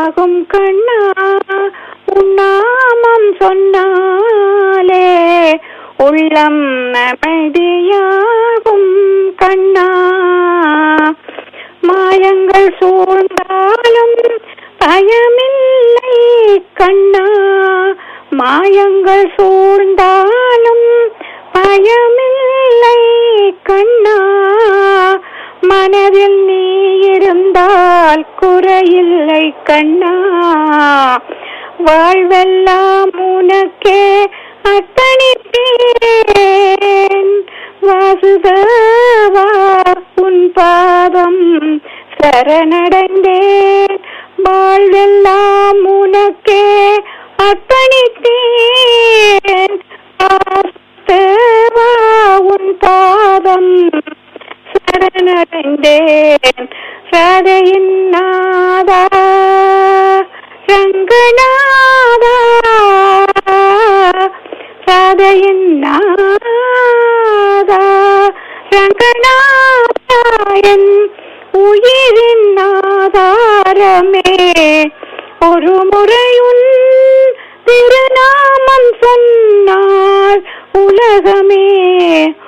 ஆகும் கண்ணா உன்னாமம் சொன்னாலே உள்ளம் அமைதியாகும் கண்ணா மாயங்கள் சூழ்ந்தாலும் பயமில்லை கண்ணா மாயங்கள் சூழ்ந்தாலும் பயமில்லை கண்ணா மனதில் நீ இருந்தால் குறையில்லை கண்ணா வாழ்வெல்லாம் உனக்கே அர்ப்பணித்தேன் வாசுதேவா உன் பாதம் சரணடைந்தேன் வாழ்வெல்லாம் உனக்கே அர்ப்பணித்தேன் வாசுதேவா உன் பாதம் சரணடைந்தேன் ராதையின் நாதா ரங்கநாதா ராதையின் நாதா ரங்கநாதா என் உயிரின் ஆதாரமே ஒரு முறையுன் திருநாமம் சொன்னால் உலகமே